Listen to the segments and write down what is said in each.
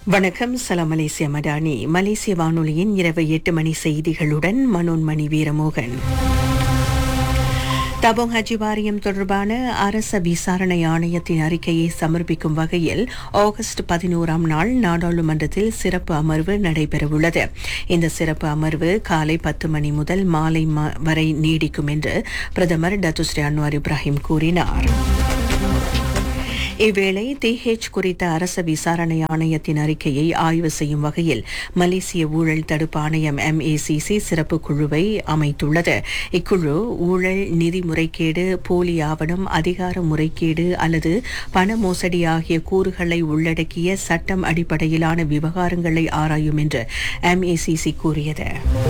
வணக்கம் சலாம் மலேசிய மடானி மலேசிய வானொலியின் இரவு எட்டு மணி செய்திகளுடன் மனோன்மணி வீரமோகன் தபோங் ஹஜ் வாரியம் தொடர்பான அரச விசாரணை ஆணையத்தின் அறிக்கையை சமர்ப்பிக்கும் வகையில் ஆகஸ்ட் பதினோராம் நாள் நாடாளுமன்றத்தில் சிறப்பு அமர்வு நடைபெறவுள்ளது இந்த சிறப்பு அமர்வு காலை பத்து மணி முதல் மாலை ம- வரை நீடிக்கும் என்று பிரதமர் டத்துஸ்ரீ அன்வார் இப்ராஹிம் கூறினார் இவ்வேளை டிஹெச் குறித்த அரச விசாரணை ஆணையத்தின் அறிக்கையை ஆய்வு செய்யும் வகையில் மலேசிய ஊழல் தடுப்பு ஆணையம் எம்ஏசிசி சிறப்பு குழுவை அமைத்துள்ளது இக்குழு ஊழல் நிதி முறைகேடு போலி ஆவணம் அதிகார முறைகேடு அல்லது பண மோசடி ஆகிய கூறுகளை உள்ளடக்கிய சட்டம் அடிப்படையிலான விவகாரங்களை ஆராயும் என்று எம்ஏசிசி கூறியது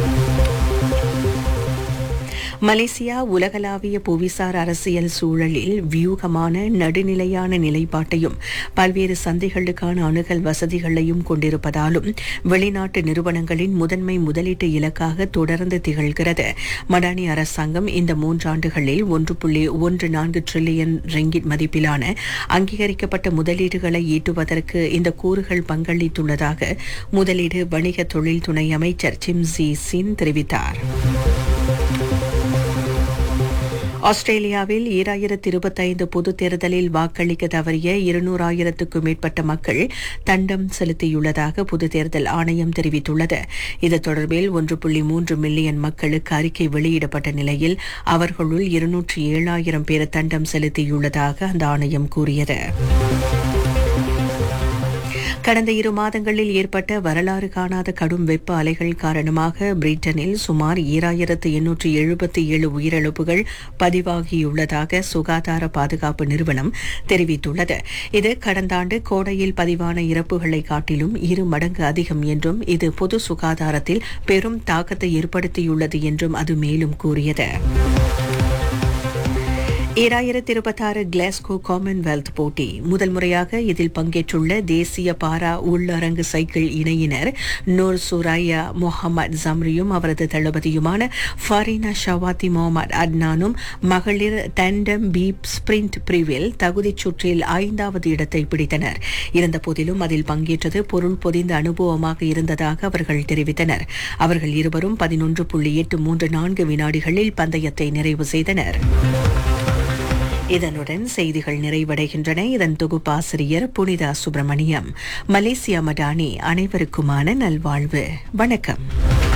மலேசியா உலகளாவிய புவிசார் அரசியல் சூழலில் வியூகமான நடுநிலையான நிலைப்பாட்டையும் பல்வேறு சந்தைகளுக்கான அணுகல் வசதிகளையும் கொண்டிருப்பதாலும் வெளிநாட்டு நிறுவனங்களின் முதன்மை முதலீட்டு இலக்காக தொடர்ந்து திகழ்கிறது மடானி அரசாங்கம் இந்த மூன்றாண்டுகளில் ஒன்று புள்ளி ஒன்று நான்கு டிரில்லியன் ரிங்கிட் மதிப்பிலான அங்கீகரிக்கப்பட்ட முதலீடுகளை ஈட்டுவதற்கு இந்த கூறுகள் பங்களித்துள்ளதாக முதலீடு வணிக தொழில் துணை அமைச்சர் சிம்சி சின் தெரிவித்தார் ஆஸ்திரேலியாவில் ஈராயிரத்து இருபத்தைந்து பொது தேர்தலில் வாக்களிக்க தவறிய இருநூறாயிரத்துக்கும் மேற்பட்ட மக்கள் தண்டம் செலுத்தியுள்ளதாக பொது தேர்தல் ஆணையம் தெரிவித்துள்ளது இது தொடர்பில் ஒன்று புள்ளி மூன்று மில்லியன் மக்களுக்கு அறிக்கை வெளியிடப்பட்ட நிலையில் அவர்களுள் இருநூற்றி ஏழாயிரம் பேர் தண்டம் செலுத்தியுள்ளதாக அந்த ஆணையம் கூறியது கடந்த இரு மாதங்களில் ஏற்பட்ட வரலாறு காணாத கடும் வெப்ப அலைகள் காரணமாக பிரிட்டனில் சுமார் ஈராயிரத்து எண்ணூற்று எழுபத்தி ஏழு உயிரிழப்புகள் பதிவாகியுள்ளதாக சுகாதார பாதுகாப்பு நிறுவனம் தெரிவித்துள்ளது இது கடந்த ஆண்டு கோடையில் பதிவான இறப்புகளை காட்டிலும் இரு மடங்கு அதிகம் என்றும் இது பொது சுகாதாரத்தில் பெரும் தாக்கத்தை ஏற்படுத்தியுள்ளது என்றும் அது மேலும் கூறியது ஈராயிரத்தி இருபத்தாறு கிளாஸ்கோ காமன்வெல்த் போட்டி முதல் முறையாக இதில் பங்கேற்றுள்ள தேசிய பாரா உள்ளரங்கு சைக்கிள் இணையினர் நூர் சுராயா முகமது ஜம்ரியும் அவரது தளபதியுமான ஃபரீனா ஷவாத்தி முகமது அட்னானும் மகளிர் டேண்டம் பீப் ஸ்பிரிண்ட் பிரிவில் தகுதிச் சுற்றில் ஐந்தாவது இடத்தை பிடித்தனர் இருந்தபோதிலும் அதில் பங்கேற்றது பொருள் பொதிந்த அனுபவமாக இருந்ததாக அவர்கள் தெரிவித்தனர் அவர்கள் இருவரும் பதினொன்று புள்ளி எட்டு மூன்று நான்கு வினாடிகளில் பந்தயத்தை நிறைவு செய்தனர் இதனுடன் செய்திகள் நிறைவடைகின்றன இதன் தொகுப்பாசிரியர் புனிதா சுப்பிரமணியம் மலேசியா மடானி அனைவருக்குமான நல்வாழ்வு வணக்கம்